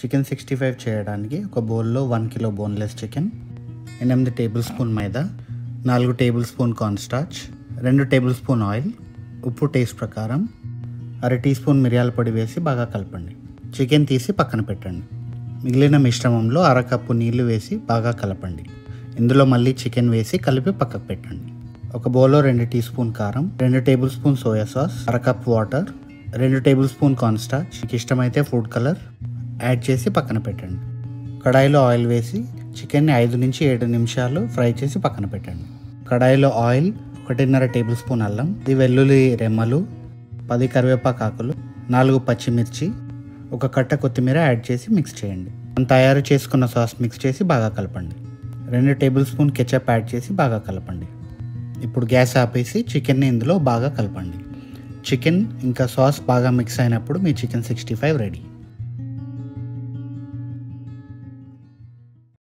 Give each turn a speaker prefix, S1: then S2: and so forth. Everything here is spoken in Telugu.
S1: చికెన్ సిక్స్టీ ఫైవ్ చేయడానికి ఒక బౌల్లో వన్ కిలో బోన్లెస్ చికెన్ ఎనిమిది టేబుల్ స్పూన్ మైదా నాలుగు టేబుల్ స్పూన్ కార్న్ స్టార్చ్ రెండు టేబుల్ స్పూన్ ఆయిల్ ఉప్పు టేస్ట్ ప్రకారం అర టీ స్పూన్ మిరియాల పొడి వేసి బాగా కలపండి చికెన్ తీసి పక్కన పెట్టండి మిగిలిన మిశ్రమంలో అర కప్పు నీళ్లు వేసి బాగా కలపండి ఇందులో మళ్ళీ చికెన్ వేసి కలిపి పక్కకు పెట్టండి ఒక బౌల్లో రెండు టీ స్పూన్ కారం రెండు టేబుల్ స్పూన్ సోయా సాస్ అర కప్ వాటర్ రెండు టేబుల్ స్పూన్ కార్న్ స్టార్చ్ మీకు ఇష్టమైతే ఫుడ్ కలర్ యాడ్ చేసి పక్కన పెట్టండి కడాయిలో ఆయిల్ వేసి చికెన్ని ఐదు నుంచి ఏడు నిమిషాలు ఫ్రై చేసి పక్కన పెట్టండి కడాయిలో ఆయిల్ ఒకటిన్నర టేబుల్ స్పూన్ అల్లం ఇది వెల్లుల్లి రెమ్మలు పది కరివేపాకు ఆకులు నాలుగు పచ్చిమిర్చి ఒక కట్ట కొత్తిమీర యాడ్ చేసి మిక్స్ చేయండి మనం తయారు చేసుకున్న సాస్ మిక్స్ చేసి బాగా కలపండి రెండు టేబుల్ స్పూన్ కెచప్ యాడ్ చేసి బాగా కలపండి ఇప్పుడు గ్యాస్ ఆపేసి చికెన్ని ఇందులో బాగా కలపండి చికెన్ ఇంకా సాస్ బాగా మిక్స్ అయినప్పుడు మీ చికెన్ సిక్స్టీ ఫైవ్ రెడీ